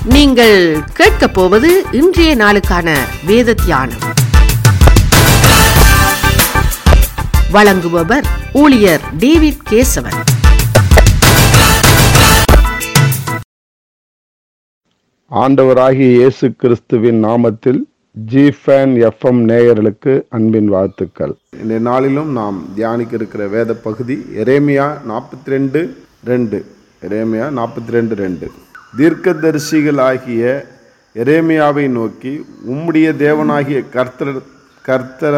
நீங்கள் கேட்கப் போவது இன்றைய நாளுக்கான வேத தியானம் வழங்குபவர் ஊழியர் டேவிட் கேசவன் ஆண்டவராகிய இயேசு கிறிஸ்துவின் நாமத்தில் ஜிஃபேன் எஃப்எம் நேயர்களுக்கு அன்பின் வாழ்த்துக்கள் இந்த நாளிலும் நாம் தியானிக்க இருக்கிற வேத பகுதி எரேமியா நாற்பத்தி ரெண்டு ரெண்டு எரேமியா நாற்பத்தி ரெண்டு ரெண்டு தீர்க்கதரிசிகளாகிய எரேமியாவை நோக்கி உம்முடைய தேவனாகிய கர்த்தர் கர்த்தர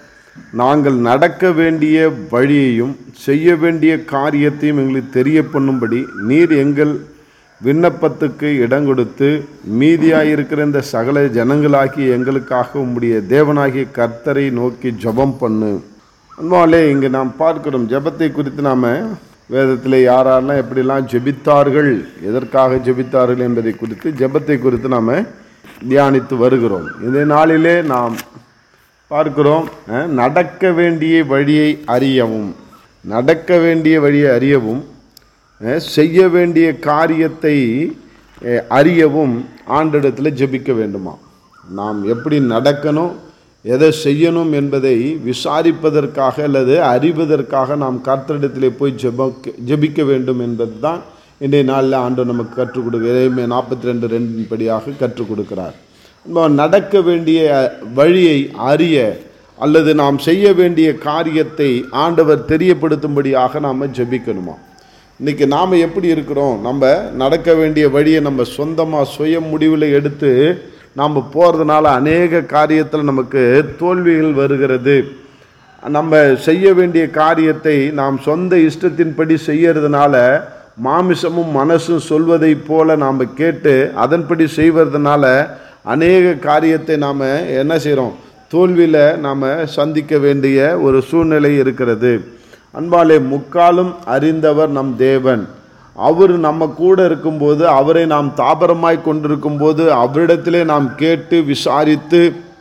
நாங்கள் நடக்க வேண்டிய வழியையும் செய்ய வேண்டிய காரியத்தையும் எங்களுக்கு தெரிய பண்ணும்படி நீர் எங்கள் விண்ணப்பத்துக்கு இடம் கொடுத்து மீதியாயிருக்கிற இந்த சகல ஜனங்களாகிய எங்களுக்காக உம்முடைய தேவனாகிய கர்த்தரை நோக்கி ஜெபம் பண்ணு அன்பாலே இங்கே நாம் பார்க்கிறோம் ஜெபத்தை குறித்து நாம் வேதத்தில் யாரெல்லாம் எப்படிலாம் ஜெபித்தார்கள் எதற்காக ஜெபித்தார்கள் என்பதை குறித்து ஜெபத்தை குறித்து நாம் தியானித்து வருகிறோம் இந்த நாளிலே நாம் பார்க்கிறோம் அஹ், நடக்க வேண்டிய வழியை அறியவும் நடக்க வேண்டிய வழியை அறியவும் அஹ், செய்ய வேண்டிய காரியத்தை அஹ், அறியவும் ஆண்டிடத்தில் ஜெபிக்க வேண்டுமா நாம் எப்படி நடக்கணும் எதை செய்யணும் என்பதை விசாரிப்பதற்காக அல்லது அறிவதற்காக நாம் கர்த்தரிடத்திலே போய் ஜெபக்க ஜெபிக்க வேண்டும் என்பது தான் இன்றைய நாளில் ஆண்டு நமக்கு கற்றுக் கொடுக்க நாற்பத்தி ரெண்டு ரெண்டின் படியாக கற்றுக் கொடுக்கிறார் நம்ம நடக்க வேண்டிய வழியை அறிய அல்லது நாம் செய்ய வேண்டிய காரியத்தை ஆண்டவர் தெரியப்படுத்தும்படியாக நாம் ஜெபிக்கணுமா இன்னைக்கு நாம் எப்படி இருக்கிறோம் நம்ம நடக்க வேண்டிய வழியை நம்ம சொந்தமாக சுய முடிவில் எடுத்து நாம் போகிறதுனால அநேக காரியத்தில் நமக்கு தோல்விகள் வருகிறது நம்ம செய்ய வேண்டிய காரியத்தை நாம் சொந்த இஷ்டத்தின்படி செய்யறதுனால மாமிசமும் மனசும் சொல்வதைப் போல நாம் கேட்டு அதன்படி செய்வதனால அநேக காரியத்தை நாம் என்ன செய்கிறோம் தோல்வியில் நாம் சந்திக்க வேண்டிய ஒரு சூழ்நிலை இருக்கிறது அன்பாலே முக்காலும் அறிந்தவர் நம் தேவன் அவர் நம்ம கூட இருக்கும்போது அவரை நாம் தாபரமாய் கொண்டிருக்கும்போது அவரிடத்திலே நாம் கேட்டு விசாரித்து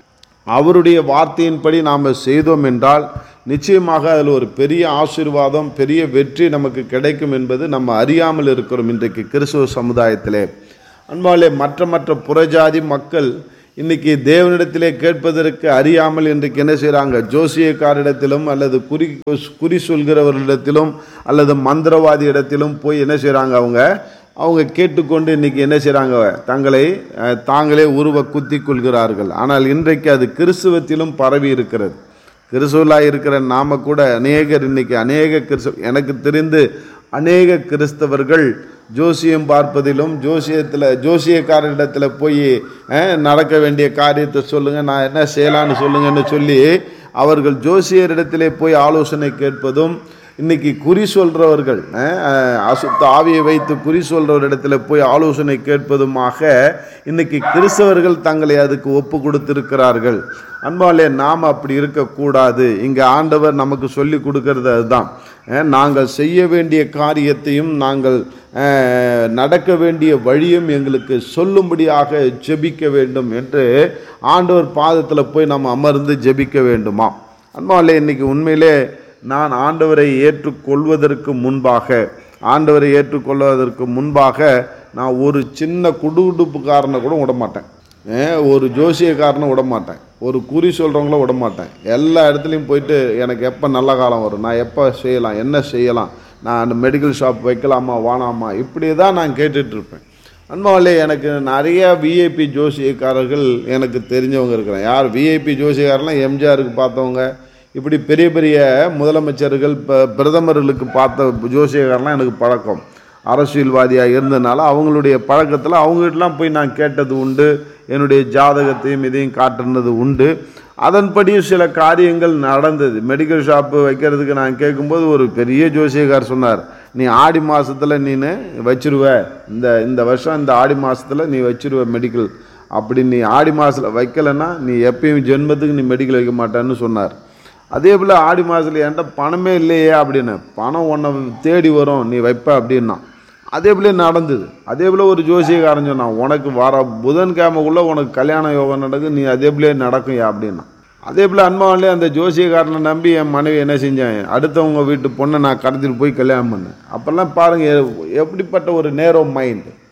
அவருடைய வார்த்தையின்படி நாம் செய்தோம் என்றால் நிச்சயமாக அதில் ஒரு பெரிய ஆசீர்வாதம் பெரிய வெற்றி நமக்கு கிடைக்கும் என்பது நம்ம அறியாமல் இருக்கிறோம் இன்றைக்கு கிறிஸ்துவ சமுதாயத்திலே அன்பாலே மற்ற மற்ற புறஜாதி மக்கள் இன்னைக்கு தேவனிடத்திலே கேட்பதற்கு அறியாமல் இன்றைக்கு என்ன செய்கிறாங்க ஜோசியக்காரிடத்திலும் அல்லது குறி குறி சொல்கிறவர்களிடத்திலும் அல்லது மந்திரவாதி இடத்திலும் போய் என்ன செய்கிறாங்க அவங்க அவங்க கேட்டுக்கொண்டு இன்னைக்கு என்ன செய்கிறாங்க தங்களை அஹ், தாங்களே உருவ குத்தி கொள்கிறார்கள் ஆனால் இன்றைக்கு அது கிறிஸ்துவத்திலும் பரவி இருக்கிறது கிறிஸ்துவலாக இருக்கிற நாம கூட அநேகர் இன்னைக்கு அநேக கிறிஸ்துவ எனக்கு தெரிந்து அநேக கிறிஸ்தவர்கள் ஜோசியம் பார்ப்பதிலும் ஜோசியத்தில் ஜோசியக்காரரிடத்தில் போய் அஹ், நடக்க வேண்டிய காரியத்தை சொல்லுங்கள் நான் என்ன செய்யலான்னு சொல்லுங்கன்னு சொல்லி அவர்கள் ஜோசியரிடத்திலே போய் ஆலோசனை கேட்பதும் இன்னைக்கு குறி சொல்றவர்கள் அஹ், அஹ், அசுத்த ஆவியை வைத்து குறி சொல்றவரிடத்துல போய் ஆலோசனை கேட்பதுமாக இன்னைக்கு கிறிஸ்தவர்கள் தங்களை அதுக்கு ஒப்பு கொடுத்திருக்கிறார்கள் அன்பாலே நாம் அப்படி இருக்கக்கூடாது இங்கே ஆண்டவர் நமக்கு சொல்லி கொடுக்கறது அதுதான் அஹ், நாங்கள் செய்ய வேண்டிய காரியத்தையும் நாங்கள் அஹ், நடக்க வேண்டிய வழியும் எங்களுக்கு சொல்லும்படியாக ஜெபிக்க வேண்டும் என்று ஆண்டவர் பாதத்தில் போய் நம்ம அமர்ந்து ஜெபிக்க வேண்டுமா அன்பாலே இன்னைக்கு உண்மையிலே நான் ஆண்டவரை ஏற்றுக்கொள்வதற்கு முன்பாக ஆண்டவரை ஏற்றுக்கொள்வதற்கு முன்பாக நான் ஒரு சின்ன குடுகுடுப்புக்காரனை கூட விட மாட்டேன் ஏன், ஒரு ஜோசியக்காரனை விட மாட்டேன் ஒரு குறி சொல்கிறவங்கள விட மாட்டேன் எல்லா இடத்துலையும் போயிட்டு எனக்கு எப்போ நல்ல காலம் வரும் நான் எப்போ செய்யலாம் என்ன செய்யலாம் நான் அந்த மெடிக்கல் ஷாப் வைக்கலாமா வானாமா இப்படி தான் நான் கேட்டுட்டு இருப்பேன் அன்பாவிலே எனக்கு நிறைய விஐபி ஜோசியக்காரர்கள் எனக்கு தெரிஞ்சவங்க இருக்கிறேன் யார் விஐபி ஜோசியக்காரெல்லாம் எம்ஜிஆருக்கு பார்த்தவங்க இப்படி பெரிய பெரிய முதலமைச்சர்கள் ப- பிரதமர்களுக்கு பார்த்த ஜோசியக்காரெல்லாம் எனக்கு பழக்கம் அரசியல்வாதியாக இருந்ததுனால அவங்களுடைய பழக்கத்தில் அவங்ககிட்டலாம் போய் நான் கேட்டது உண்டு என்னுடைய ஜாதகத்தையும் இதையும் காட்டுனது உண்டு அதன்படி சில காரியங்கள் நடந்தது மெடிக்கல் ஷாப்பு வைக்கிறதுக்கு நான் கேட்கும்போது ஒரு பெரிய ஜோசியக்கார் சொன்னார் நீ ஆடி மாதத்தில் நீனு வச்சிருவ இந்த இந்த வருஷம் இந்த ஆடி மாதத்தில் நீ வச்சிருவ மெடிக்கல் அப்படி நீ ஆடி மாதத்தில் வைக்கலைன்னா நீ எப்பயும் ஜென்மத்துக்கு நீ மெடிக்கல் வைக்க மாட்டேன்னு சொன்னார் அதே போல் ஆடி மாதத்தில் என்கிட்ட பணமே இல்லையே அப்படின்னு பணம் உன்னை தேடி வரும் நீ வைப்ப அப்படின்னா அதே போல நடந்தது அதே போல் ஒரு ஜோசியக்காரன் சொன்னான் உனக்கு வர புதன்கிழமைக்குள்ளே உனக்கு கல்யாண யோகம் நடக்கும் நீ அதே போலே நடக்கும்யா அப்படின்னா அதே போல் அன்பாவிலே அந்த ஜோசியக்காரனை நம்பி என் மனைவி என்ன செஞ்சாங்க அடுத்தவங்க வீட்டு பொண்ணை நான் கடத்திட்டு போய் கல்யாணம் பண்ணேன் அப்போல்லாம் பாருங்கள் எப்படிப்பட்ட ஒரு நேரோ மைண்டு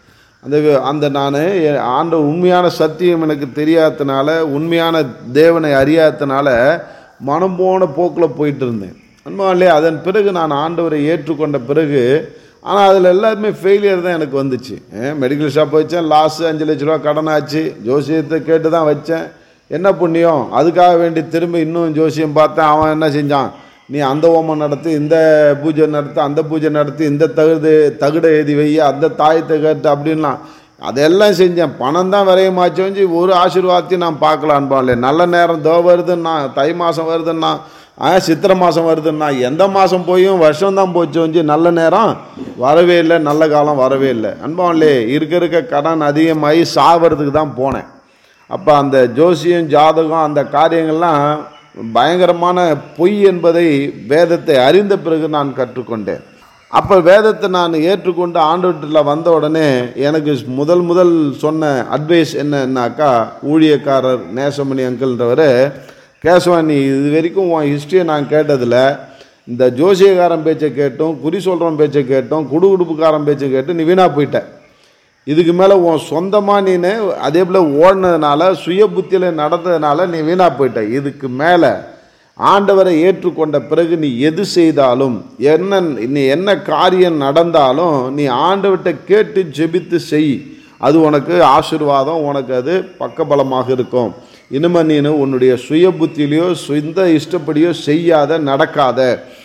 அந்த அந்த நான் ஆண்ட உண்மையான சத்தியம் எனக்கு தெரியாததுனால உண்மையான தேவனை அறியாததுனால மனம் போன போக்கில் போயிட்டு இருந்தேன் அன்பாலே அதன் பிறகு நான் ஆண்டவரை ஏற்றுக்கொண்ட பிறகு ஆனால் அதில் எல்லாருமே ஃபெயிலியர் தான் எனக்கு வந்துச்சு மெடிக்கல் ஷாப் வச்சேன் லாஸ் அஞ்சு லட்ச ரூபா கடன் ஆச்சு ஜோசியத்தை கேட்டு தான் வச்சேன் என்ன புண்ணியம் அதுக்காக வேண்டி திரும்ப இன்னும் ஜோசியம் பார்த்தேன் அவன் என்ன செஞ்சான் நீ அந்த ஓமம் நடத்து இந்த பூஜை நடத்து அந்த பூஜை நடத்தி இந்த தகுடு தகுடை எழுதி வை அந்த தாயத்தை கேட்டு அப்படின்லாம் அதெல்லாம் செஞ்சேன் பணம் தான் விரையமாச்சு வந்து ஒரு ஆசீர்வாதத்தையும் நான் பார்க்கலான்பான்ல நல்ல நேரம் தோ வருதுன்னா தை மாதம் வருதுன்னா ஆ சித்திரை மாதம் வருதுன்னா எந்த மாதம் போயும் வருஷம் தான் போச்சு வந்து நல்ல நேரம் வரவே இல்லை நல்ல காலம் வரவே இல்லை அன்பான்லே இருக்க இருக்க கடன் அதிகமாகி சாவறதுக்கு தான் போனேன் அப்போ அந்த ஜோசியம் ஜாதகம் அந்த காரியங்கள்லாம் பயங்கரமான பொய் என்பதை வேதத்தை அறிந்த பிறகு நான் கற்றுக்கொண்டேன் அப்போ வேதத்தை நான் ஏற்றுக்கொண்டு ஆண்டவற்றில் வந்த உடனே எனக்கு முதல் முதல் சொன்ன அட்வைஸ் என்னன்னாக்கா ஊழியக்காரர் நேசமணி அங்கிள்ன்றவர் கேசவாணி இது வரைக்கும் உன் ஹிஸ்ட்ரியை நான் கேட்டதில் இந்த ஜோசியக்காரன் பேச்சை கேட்டும் குறி சொல்கிறவன் பேச்சை கேட்டும் குடுகுடுப்புக்காரன் பேச்சை கேட்டு நீ வீணாக போயிட்ட இதுக்கு மேலே உன் சொந்தமாக நீனு அதே போல் ஓடினதுனால சுய புத்தியில் நடந்ததுனால நீ வீணாக போயிட்ட இதுக்கு மேலே ஆண்டவரை ஏற்றுக்கொண்ட பிறகு நீ எது செய்தாலும் என்ன நீ என்ன காரியம் நடந்தாலும் நீ ஆண்டவர்கிட்ட கேட்டு ஜெபித்து செய் அது உனக்கு ஆசீர்வாதம் உனக்கு அது பக்கபலமாக இருக்கும் இனிமே நீனு உன்னுடைய சுய புத்தியிலையோ சொந்த இஷ்டப்படியோ செய்யாத நடக்காத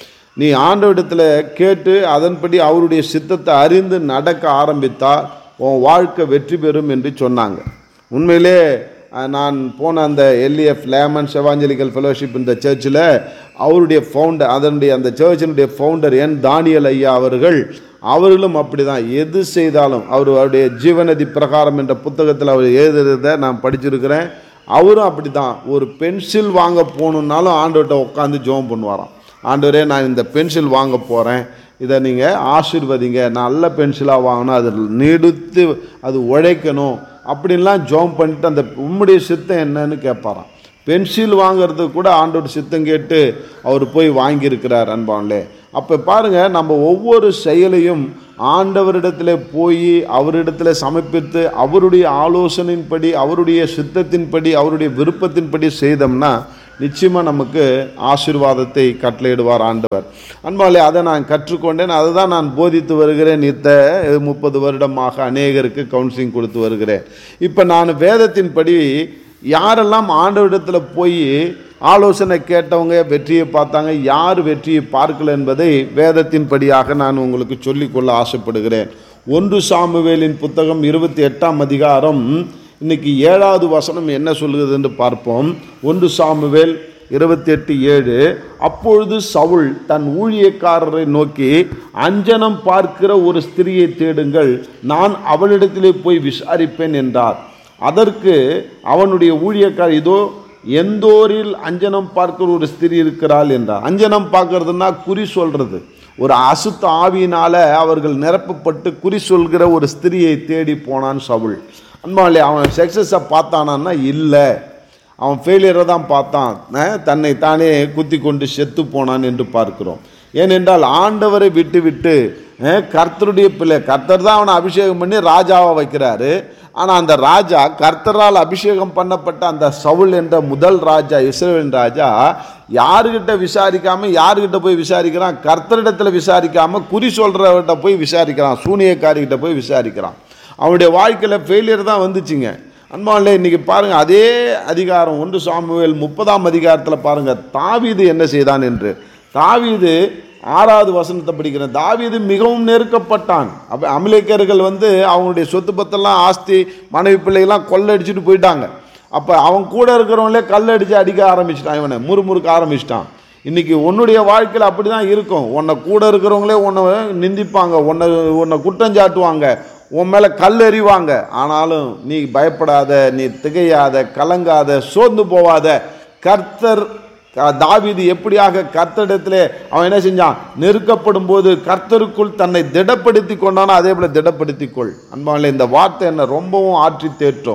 நீ ஆண்டவரிடத்தில் கேட்டு அதன்படி அவருடைய சித்தத்தை அறிந்து நடக்க ஆரம்பித்தால் உன் வாழ்க்கை வெற்றி பெறும் என்று சொன்னாங்க உண்மையிலே அஹ், நான் போன அந்த எல்இஎஃப் லேமன் செவாஞ்சலிக்கல் ஃபெலோஷிப் இந்த சர்ச்சில் அவருடைய ஃபவுண்டர் அதனுடைய அந்த சர்ச்சினுடைய ஃபவுண்டர் என் தானியல் ஐயா அவர்கள் அவர்களும் அப்படி தான் எது செய்தாலும் அவர் அவருடைய ஜீவநதி பிரகாரம் என்ற புத்தகத்தில் அவர் எழுதுறதை நான் படிச்சிருக்கிறேன் அவரும் அப்படி தான் ஒரு பென்சில் வாங்க போகணுன்னாலும் ஆண்டவர்கிட்ட உட்காந்து ஜெபம் பண்ணுவாராம் ஆண்டவரே நான் இந்த பென்சில் வாங்க போகிறேன் இதை நீங்கள் ஆசீர்வதிங்க நல்ல பென்சிலாக வாங்கணும் அது நீடித்து அது உழைக்கணும் அப்படின்லாம் ஜோம் பண்ணிட்டு அந்த உம்முடைய சித்தம் என்னன்னு கேட்பாராம் பென்சில் வாங்குறதுக்கு கூட ஆண்டோட சித்தம் கேட்டு அவர் போய் வாங்கியிருக்கிறார் அன்பான்லே அப்போ பாருங்கள் நம்ம ஒவ்வொரு செயலையும் ஆண்டவரிடத்தில் போய் அவரிடத்தில் சமர்ப்பித்து அவருடைய ஆலோசனையின்படி அவருடைய சித்தத்தின்படி அவருடைய விருப்பத்தின்படி செய்தோம்னா நிச்சயமாக நமக்கு ஆசீர்வாதத்தை கட்டளையிடுவார் ஆண்டவர் அன்பாலே அதை நான் கற்றுக்கொண்டேன் அதை தான் நான் போதித்து வருகிறேன் இத்த முப்பது வருடமாக அநேகருக்கு கவுன்சிலிங் கொடுத்து வருகிறேன் இப்போ நான் வேதத்தின்படி யாரெல்லாம் ஆண்டவரிடத்தில் போய் ஆலோசனை கேட்டவங்க வெற்றியை பார்த்தாங்க யார் வெற்றியை பார்க்கல என்பதை வேதத்தின்படியாக நான் உங்களுக்கு சொல்லிக்கொள்ள ஆசைப்படுகிறேன் ஒன்று சாமுவேலின் புத்தகம் இருபத்தி எட்டாம் அதிகாரம் இன்னைக்கு ஏழாவது வசனம் என்ன சொல்லுகிறது என்று பார்ப்போம் ஒன்று சாமுவேல் இருபத்தி எட்டு ஏழு அப்பொழுது சவுல் தன் ஊழியக்காரரை நோக்கி அஞ்சனம் பார்க்கிற ஒரு ஸ்திரியை தேடுங்கள் நான் அவளிடத்திலே போய் விசாரிப்பேன் என்றார் அதற்கு அவனுடைய ஊழியக்காரர் இதோ எந்தோரில் அஞ்சனம் பார்க்கிற ஒரு ஸ்திரீ இருக்கிறாள் என்றார் அஞ்சனம் பார்க்கறதுன்னா குறி சொல்றது ஒரு அசுத்த ஆவியினால அவர்கள் நிரப்பப்பட்டு குறி சொல்கிற ஒரு ஸ்திரியை தேடி போனான் சவுல் அன்பாலே அவன் சக்ஸஸை பார்த்தானான்னா இல்லை அவன் ஃபெயிலியரை தான் பார்த்தான் அஹ், தன்னை தானே குத்தி கொண்டு செத்து போனான் என்று பார்க்கிறோம் ஏனென்றால் ஆண்டவரை விட்டு விட்டு அஹ், கர்த்தருடைய பிள்ளை கர்த்தர் தான் அவனை அபிஷேகம் பண்ணி ராஜாவை வைக்கிறாரு ஆனால் அந்த ராஜா கர்த்தரால் அபிஷேகம் பண்ணப்பட்ட அந்த சவுல் என்ற முதல் ராஜா இஸ்ரவேலின் ராஜா யாருக்கிட்ட விசாரிக்காம யாருக்கிட்ட போய் விசாரிக்கிறான் கர்த்தரிடத்தில் விசாரிக்காம குறி சொல்கிறவர்கிட்ட போய் விசாரிக்கிறான் சூனியக்காரிகிட்ட போய் விசாரிக்கிறான் அவனுடைய வாழ்க்கையில் ஃபெயிலியர் தான் வந்துச்சுங்க அன்பாலே இன்னைக்கு பாருங்க அதே அதிகாரம் ஒன்று சாமுவேல் முப்பதாம் அதிகாரத்தில் பாருங்க தாவீது என்ன செய்தான் என்று தாவீது ஆறாவது வசனத்தை படிக்கிறேன் தாவீது மிகவும் நெருக்கப்பட்டான் அப்போ அமலேக்கர்கள் வந்து அவங்களுடைய சொத்து பத்தெல்லாம் ஆஸ்தி மனைவி பிள்ளைகள்லாம் கொள்ளடிச்சிட்டு போயிட்டாங்க அப்போ அவன் கூட இருக்கிறவங்களே கல்லடிச்சு அடிக்க ஆரம்பிச்சிட்டான் இவனை முறுமுறுக்க ஆரம்பிச்சிட்டான் இன்னைக்கு உன்னுடைய வாழ்க்கையில் அப்படி தான் இருக்கும் உன்னை கூட இருக்கிறவங்களே உன்னை நிந்திப்பாங்க உன்னை உன்னை குற்றம் சாட்டுவாங்க உன் மேலே கல் எறிவாங்க ஆனாலும் நீ பயப்படாத நீ திகையாத கலங்காத சோர்ந்து போவாத கர்த்தர் க- தாவீது எப்படியாக கர்த்தரிடத்திலே அவன் என்ன செஞ்சான் நெருக்கப்படும் போது கர்த்தருக்குள் தன்னை திடப்படுத்தி கொண்டானோ அதே போல திடப்படுத்திக் கொள் அன்பாலே இந்த வார்த்தை என்ன ரொம்பவும் ஆற்றி தேற்றும்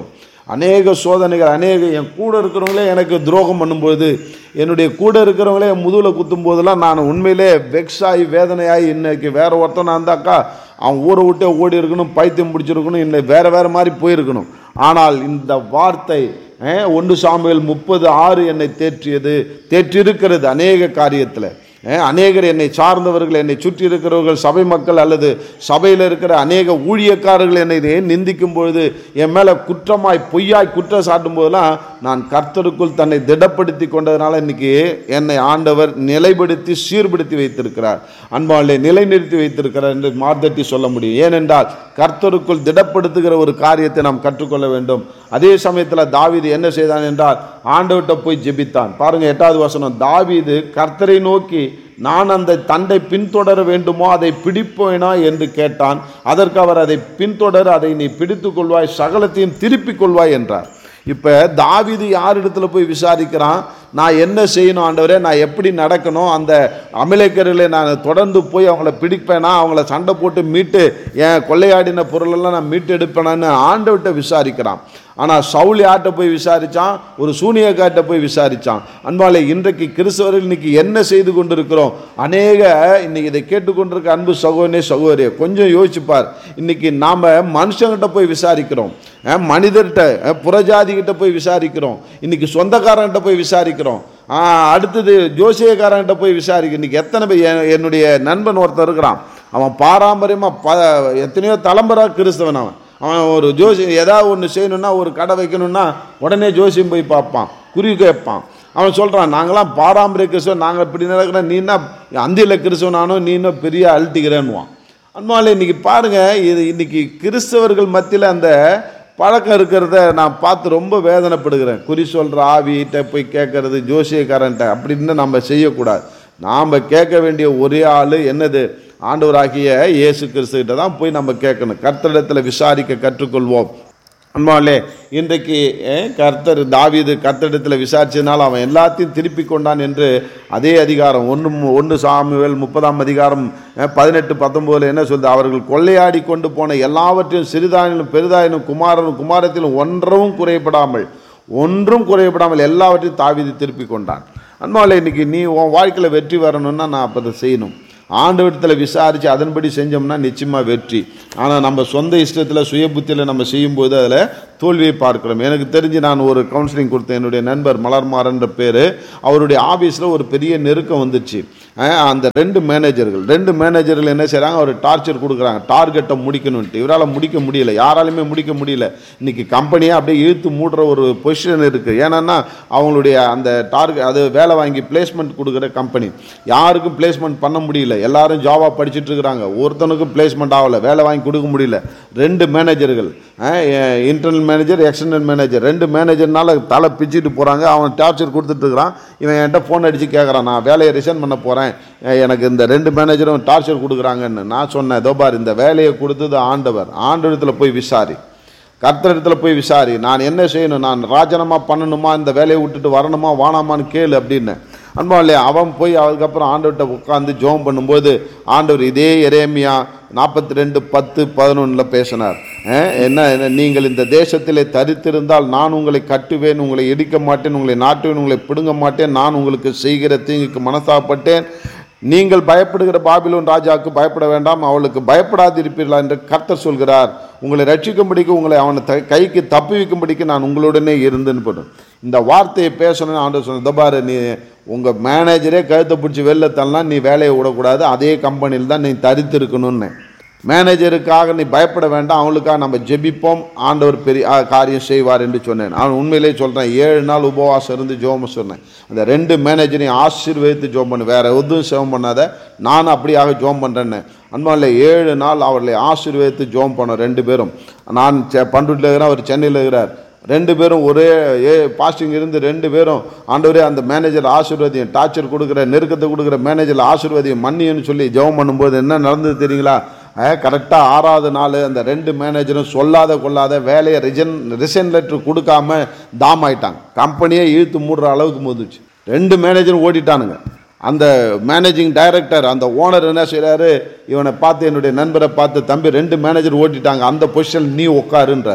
அநேக சோதனைகள் அநேக என் கூட இருக்கிறவங்களே எனக்கு துரோகம் பண்ணும்போது என்னுடைய கூட இருக்கிறவங்களே என் முதுகில் குத்தும் போதெல்லாம் நான் உண்மையிலே வெக்ஸ் ஆகி வேதனையாகி இன்னைக்கு வேற ஒருத்தனா இருந்தாக்கா அவன் ஊரை விட்டே ஓடி இருக்கணும் பைத்தியம் பிடிச்சிருக்கணும் இல்லை வேற வேற மாதிரி போயிருக்கணும் ஆனால் இந்த வார்த்தை அஹ், ஒன்று சாமுவேல் முப்பது ஆறு என்னை தேற்றியது தேற்றிருக்கிறது அநேக காரியத்தில் அஹ், அநேகர் என்னை சார்ந்தவர்கள் என்னை சுற்றி இருக்கிறவர்கள் சபை மக்கள் அல்லது சபையில் இருக்கிற அநேக ஊழியக்காரர்கள் என்னை நிந்திக்கும் பொழுது என் மேலே குற்றமாய் பொய்யாய் குற்றம் சாட்டும் போதெல்லாம் நான் கர்த்தருக்குள் தன்னை திடப்படுத்தி கொண்டதுனால இன்னைக்கு என்னை ஆண்டவர் நிலைப்படுத்தி சீர்படுத்தி வைத்திருக்கிறார் அன்பாலே நிலைநிறுத்தி வைத்திருக்கிறார் என்று மார்தட்டி சொல்ல முடியும் ஏனென்றால் கர்த்தருக்குள் திடப்படுத்துகிற ஒரு காரியத்தை நாம் கற்றுக்கொள்ள வேண்டும் அதே சமயத்தில் தாவீது என்ன செய்தான் என்றால் ஆண்டவர்கிட்ட போய் ஜெபித்தான் பாருங்க எட்டாவது வசனம் தாவீது கர்த்தரை நோக்கி நான் அந்த தண்டை பின்தொடர வேண்டுமோ அதை பிடிப்பேனா என்று கேட்டான் அதற்கு அவர் அதை பின்தொடர அதை நீ பிடித்துக் கொள்வாய் சகலத்தையும் திருப்பிக் கொள்வாய் என்றார் இப்போ தாவீது யார் இடத்துல போய் விசாரிக்கிறான் நான் என்ன செய்யணும் ஆண்டவரே நான் எப்படி நடக்கணும் அந்த அமலேக்கர்களை நான் தொடர்ந்து போய் அவங்கள பிடிப்பேனா அவங்கள சண்டை போட்டு மீட்டு என் கொள்ளையாடின பொருளெல்லாம் நான் மீட்டு எடுப்பேனான்னு ஆண்டவர்கிட்ட விசாரிக்கிறான் ஆனால் சவுல் யார்கிட்ட போய் விசாரித்தான் ஒரு சூனியக்கார்ட்ட போய் விசாரித்தான் அன்பாலே இன்றைக்கு கிறிஸ்தவர்கள் இன்னைக்கு என்ன செய்து கொண்டிருக்கிறோம் அநேக இன்னைக்கு இதை கேட்டுக்கொண்டிருக்க அன்பு சகோதரனே சகோதரியே கொஞ்சம் யோசிச்சுப்பார் இன்னைக்கு நாம் மனுஷங்கிட்ட போய் விசாரிக்கிறோம் அஹ் மனிதர்கிட்ட அஹ் புறஜாதிகிட்ட போய் விசாரிக்கிறோம் இன்னைக்கு சொந்தக்காரன்கிட்ட போய் விசாரிக்கிறோம் ஆ, அடுத்தது ஜோசியக்காரன்கிட்ட போய் விசாரிக்க இன்னைக்கு எத்தனை பேர் என்- என்னுடைய நண்பன் ஒருத்தன் இருக்கிறான் அவன் பாரம்பரியமாக ப எத்தனையோ தலைமுறை கிறிஸ்தவன் அவன் அவன் ஒரு ஜோசி ஏதாவது ஒன்று செய்யணும்னா ஒரு கடை வைக்கணும்னா உடனே ஜோசியம் போய் பார்ப்பான் குறி கேட்பான் அவன் சொல்கிறான் நாங்களாம் பாரம்பரிய கிறிஸ்தவன் நாங்கள் இப்படி நடக்கிறோம் நீ என்ன அந்தியில் கிறிஸ்தவனானோ நீ இன்னும் பெரிய அழட்டிக்கிறேன்னுவான் அன்பாலே இன்னைக்கு பாருங்க இது இன்னைக்கு கிறிஸ்தவர்கள் மத்தியில் அந்த பழக்கம் இருக்கிறத நான் பார்த்து ரொம்ப வேதனைப்படுகிறேன் குறி சொல்கிற ஆவிகிட்ட போய் கேட்கறது ஜோசியக்காரன்ட்ட அப்படின்னு நம்ம செய்யக்கூடாது நாம் கேட்க வேண்டிய ஒரே ஆள் என்னது ஆண்டவராகிய இயேசு கிறிஸ்துகிட்ட தான் போய் நம்ம கேட்கணும் கர்த்தரிடத்தில் விசாரிக்க கற்றுக்கொள்வோம் அன்பாலே இன்றைக்கு அஹ், கர்த்தர் தாவீது கர்த்தரிடத்தில் விசாரிச்சதுனால அவன் எல்லாத்தையும் திருப்பி கொண்டான் என்று அதே அதிகாரம் ஒன்று ஒன்று சாமுவேல் முப்பதாம் அதிகாரம் அஹ், பதினெட்டு பத்தொம்போதில் என்ன சொல்லுது அவர்கள் கொள்ளையாடி கொண்டு போன எல்லாவற்றையும் சிறிதாயினும் பெரிதாயினும் குமாரனும் குமாரத்திலும் ஒன்றும் குறைபடாமல் ஒன்றும் குறைபடாமல் எல்லாவற்றையும் தாவீது திருப்பி கொண்டான் அன்பாலே இன்னைக்கு நீ உன் வாழ்க்கையில் வெற்றி வரணும்னா நான் அப்போ அதை செய்யணும் ஆண்டவரத்தில் விசாரித்து அதன்படி செஞ்சோம்னா நிச்சயமாக வெற்றி ஆனால் நம்ம சொந்த இஷ்டத்தில் சுய புத்தியில் நம்ம செய்யும்போது அதில் தோல்வியை பார்க்கிறோம் எனக்கு தெரிஞ்சு நான் ஒரு கவுன்சிலிங் கொடுத்தேன் என்னுடைய நண்பர் மலர்மாறன்ற பேர் அவருடைய ஆஃபீஸில் ஒரு பெரிய நெருக்கம் வந்துச்சு அஹ் அந்த ரெண்டு மேனேஜர்கள் ரெண்டு மேனேஜர்கள் என்ன செய்கிறாங்க ஒரு டார்ச்சர் கொடுக்குறாங்க டார்கெட்டை முடிக்கணுன்ட்டு இவரால் முடிக்க முடியல யாராலுமே முடிக்க முடியல இன்னைக்கு கம்பெனியாக அப்படியே இழுத்து மூடுற ஒரு பொசிஷன் இருக்குது ஏன்னா அவங்களுடைய அந்த டார்கெட் அது வேலை வாங்கி பிளேஸ்மெண்ட் கொடுக்குற கம்பெனி யாருக்கும் பிளேஸ்மெண்ட் பண்ண முடியல எல்லாரும் ஜாவா படிச்சுட்டு இருக்கிறாங்க ஒருத்தனுக்கும் பிளேஸ்மெண்ட் ஆகலை வேலை வாங்கி கொடுக்க முடியல ரெண்டு மேனேஜர்கள் இன்டர்னல் மேனேஜர் எக்ஸ்டர்னல் மேனேஜர் ரெண்டு மேனேஜர்னால தலை பிச்சுட்டு போகிறாங்க அவன் டார்ச்சர் கொடுத்துட்டு இருக்கிறான் இவன் என்கிட்ட ஃபோன் அடித்து கேட்குறான் நான் வேலையை ரிசைன் பண்ண போகிறேன் எனக்கு இந்த ரெண்டு மேனேஜரும் டார்ச்சர் கொடுக்குறாங்கன்னு நான் சொன்னேன் தோபார் இந்த வேலையை கொடுத்தது ஆண்டவர் ஆண்டவரத்தில் போய் விசாரி கர்த்தரிடத்தில் போய் விசாரி நான் என்ன செய்யணும் நான் ராஜனமா பண்ணணுமா இந்த வேலையை விட்டுட்டு வரணுமா வானாமான்னு கேளு அப்படின்னு அன்பா இல்லையா அவன் போய் அதுக்கப்புறம் ஆண்டவர்கிட்ட உட்காந்து ஜெபம் பண்ணும்போது ஆண்டவர் இதே எரேமியா நாற்பத்தி ரெண்டு பத்து பதினொன்றில் பேசினார் அஹ், என்ன என்ன, நீங்கள் இந்த தேசத்திலே தரித்திருந்தால் நான் உங்களை கட்டுவேன் உங்களை இடிக்க மாட்டேன் உங்களை நாட்டுவேன் உங்களை பிடுங்க மாட்டேன் நான் உங்களுக்கு செய்கிற தீங்குக்கு மனசாப்பட்டேன் நீங்கள் பயப்படுகிற பாபிலோன் ராஜாவுக்கு பயப்பட வேண்டாம் அவளுக்கு பயப்படாதிருப்பீர்களா என்று கர்த்தர் சொல்கிறார் உங்களை ரட்சிக்கும்படிக்கு உங்களை அவனை த கைக்கு தப்புவிக்கும்படிக்கு நான் உங்களுடனே இருந்துன்னு போடும் இந்த வார்த்தையை பேசணும்னு ஆண்டவர் சொன்ன தபாரு நீ உங்கள் மேனேஜரே கழுத்தை பிடிச்சி வெளில தள்ளலாம் நீ வேலையை விடக்கூடாது அதே கம்பெனியில் தான் நீ தரித்திருக்கணும்னு மேனேஜருக்காக நீ பயப்பட வேண்டாம் அவங்களுக்காக நம்ம ஜெபிப்போம் ஆண்டவர் பெரிய ஆ, காரியம் செய்வார் என்று சொன்னேன் நான் உண்மையிலேயே சொல்கிறேன் ஏழு நாள் உபவாசம் இருந்து ஜோம சொன்னேன் அந்த ரெண்டு மேனேஜரையும் ஆசீர்வதித்து ஜோம் பண்ணு வேற எதுவும் சேவம் பண்ணாத நானும் அப்படியாக ஜோம் பண்ணுறேன்னு அன்பால ஏழு நாள் அவர்களை ஆசீர்வதித்து ஜோம் பண்ணோம் ரெண்டு பேரும் நான் செ- பண்ருட்டில் இருக்கிறேன் அவர் சென்னையில் இருக்கிறார் ரெண்டு பேரும் ஒரே ஏ பாஸ்டிங் இருந்து ரெண்டு பேரும் ஆண்டவரே அந்த மேனேஜர் ஆசீர்வாதியம் டார்ச்சர் கொடுக்குற நெருக்கத்தை கொடுக்குற மேனேஜர் ஆசீர்வாதியம் மன்னியன்னு சொல்லி ஜெபம் பண்ணும்போது என்ன நடந்தது தெரியுங்களா கரெக்டாக ஆறாவது நாள் அந்த ரெண்டு மேனேஜரும் சொல்லாத கொள்ளாத வேலையை ரிஜன் ரிசைன் லெட்டர் கொடுக்காம தாம் ஆயிட்டாங்க கம்பெனியே இழுத்து மூடுற அளவுக்கு முதிச்சு ரெண்டு மேனேஜரும் ஓடிட்டானுங்க அந்த மேனேஜிங் டைரக்டர் அந்த ஓனர் என்ன செய்றாரு இவனை பார்த்து என்னுடைய நண்பரை பார்த்து தம்பி ரெண்டு மேனேஜர் ஓட்டிட்டாங்க அந்த பொசிஷன் நீ உட்காருன்றார்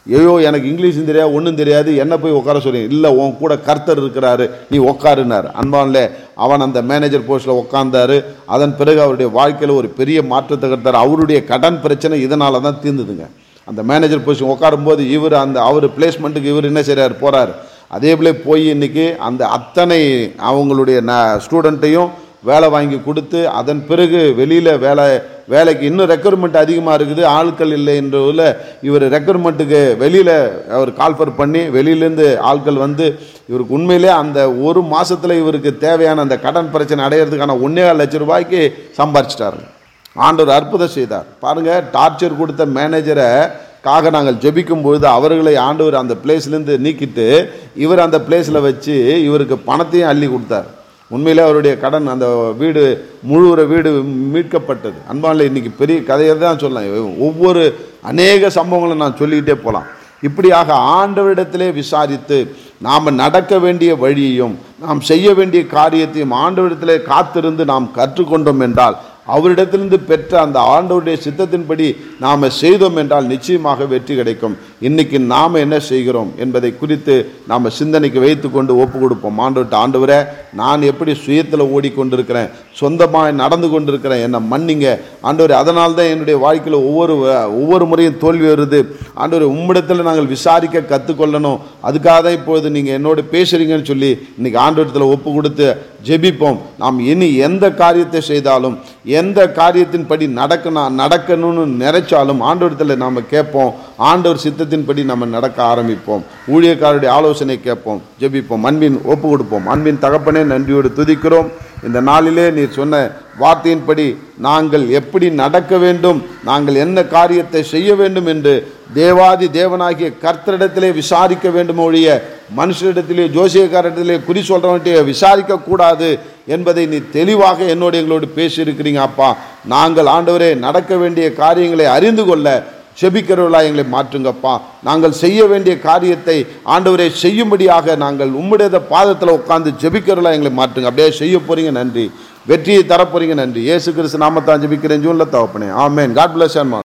ஐயோ எனக்கு இங்கிலீஷும் தெரியாது ஒன்றும் தெரியாது என்ன போய் உட்கார சொல்லி இல்லை உன் கூட கர்த்தர் இருக்கிறாரு நீ உட்காருனார் அன்பான்ல அவன் அந்த மேனேஜர் போஸ்ட்டில் உட்கார்ந்தாரு அதன் பிறகு அவருடைய வாழ்க்கையில் ஒரு பெரிய மாற்றத்தை கட்டார் அவருடைய கடன் பிரச்சனை இதனால தான் தீர்ந்துதுங்க அந்த மேனேஜர் பொசிஷன் உட்காரும்போது இவர் அந்த அவர் பிளேஸ்மெண்ட்டுக்கு இவர் என்ன செய்கிறார் போகிறார் அதே போல போய் இன்னைக்கு அந்த அத்தனை அவங்களுடைய ந ஸ்டூடெண்ட்டையும் வேலை வாங்கி கொடுத்து அதன் பிறகு வெளியில் வேலை வேலைக்கு இன்னும் ரெக்குயர்மெண்ட் அதிகமாக இருக்குது ஆட்கள் இல்லை என்றதில் இவர் ரெக்குயர்மெண்ட்டுக்கு வெளியில் அவர் கால்ஃபர் பண்ணி வெளியிலேருந்து ஆட்கள் வந்து இவருக்கு உண்மையிலே அந்த ஒரு மாசத்துல இவருக்கு தேவையான அந்த கடன் பிரச்சனை அடையிறதுக்கான ஒன்றே லட்சம் ரூபாய்க்கு சம்பாரிச்சிட்டாரு ஆண்டவர் அற்புதம் செய்தார் பாருங்க டார்ச்சர் கொடுத்த மேனேஜரை காக நாங்கள் ஜெபிக்கும் பொழுது அவர்களை ஆண்டவர் அந்த பிளேஸ்லேருந்து நீக்கிட்டு இவர் அந்த பிளேஸில் வச்சு இவருக்கு பணத்தையும் அள்ளி கொடுத்தார் உண்மையிலே அவருடைய கடன் அந்த வீடு முழுகிற வீடு மீட்கப்பட்டது அன்பானில் இன்னைக்கு பெரிய கதையை தான் சொல்லலாம் ஒவ்வொரு அநேக சம்பவங்களும் நான் சொல்லிக்கிட்டே போகலாம் இப்படியாக ஆண்டவரிடத்திலே விசாரித்து நாம் நடக்க வேண்டிய வழியையும் நாம் செய்ய வேண்டிய காரியத்தையும் ஆண்டவரிடத்திலே காத்திருந்து நாம் கற்றுக்கொண்டோம் என்றால் அவரிடத்திலிருந்து பெற்ற அந்த ஆண்டவருடைய சித்தத்தின்படி நாம் செய்தோம் என்றால் நிச்சயமாக வெற்றி கிடைக்கும் இன்னைக்கு நாம் என்ன செய்கிறோம் என்பதை குறித்து நாம் சிந்தனைக்கு வைத்துக்கொண்டு ஒப்பு கொடுப்போம் ஆண்டவர்கிட்ட ஆண்டவரே நான் எப்படி சுயத்தில் ஓடிக்கொண்டிருக்கிறேன் சொந்தமாக நடந்து கொண்டிருக்கிறேன் என்னை மன்னிங்க ஆண்டவர் அதனால தான் என்னுடைய வாழ்க்கையில் ஒவ்வொரு ஒவ்வொரு முறையும் தோல்வி வருது ஆண்டவர் உம்மிடத்தில் நாங்கள் விசாரிக்க கற்றுக்கொள்ளணும் அதுக்காக தான் இப்பொழுது நீங்கள் என்னோடு பேசுகிறீங்கன்னு சொல்லி இன்னைக்கு ஆண்டவரத்தில் ஒப்பு கொடுத்து ஜெபிப்போம் நாம் இனி எந்த காரியத்தை செய்தாலும் எந்த காரியத்தின்படி நடக்கணும் நடக்கணும்னு நினைச்சாலும் ஆண்டவரத்தில் நாம் கேட்போம் ஆண்டவர் சித்தத்தின்படி நம்ம நடக்க ஆரம்பிப்போம் ஊழியக்காரருடைய ஆலோசனை கேட்போம் ஜெபிப்போம் அன்பின் ஒப்பு கொடுப்போம் அன்பின் தகப்பனே நன்றியோடு துதிக்கிறோம் இந்த நாளிலே நீர் சொன்ன வார்த்தையின்படி நாங்கள் எப்படி நடக்க வேண்டும் நாங்கள் என்ன காரியத்தை செய்ய வேண்டும் என்று தேவாதி தேவனாகிய கர்த்தரிடத்திலே விசாரிக்க வேண்டும் ஒழிய மனுஷரிடத்திலே ஜோசியக்காரிடத்திலே குறி சொல்கிறவன்ட்டே விசாரிக்க கூடாது என்பதை நீ தெளிவாக என்னோடு எங்களோடு பேசியிருக்கிறீங்க அப்பா நாங்கள் ஆண்டவரே நடக்க வேண்டிய காரியங்களை அறிந்து கொள்ள செபிக்கிறவர்களா எங்களை மாற்றுங்கப்பா நாங்கள் செய்ய வேண்டிய காரியத்தை ஆண்டவரை செய்யும்படியாக நாங்கள் உம்முடைய பாதத்தில் உட்கார்ந்து ஜெபிக்கிறவர்களா எங்களை மாற்றுங்க அப்படியே செய்ய போறீங்க நன்றி வெற்றியை தரப்போறீங்க நன்றி இயேசு கிறிஸ்து நாமத்தான் ஜெபிக்கிறேன் ஜூன்ல தவப்பனே ஆமேன் காட் பிளஸ் அம்மா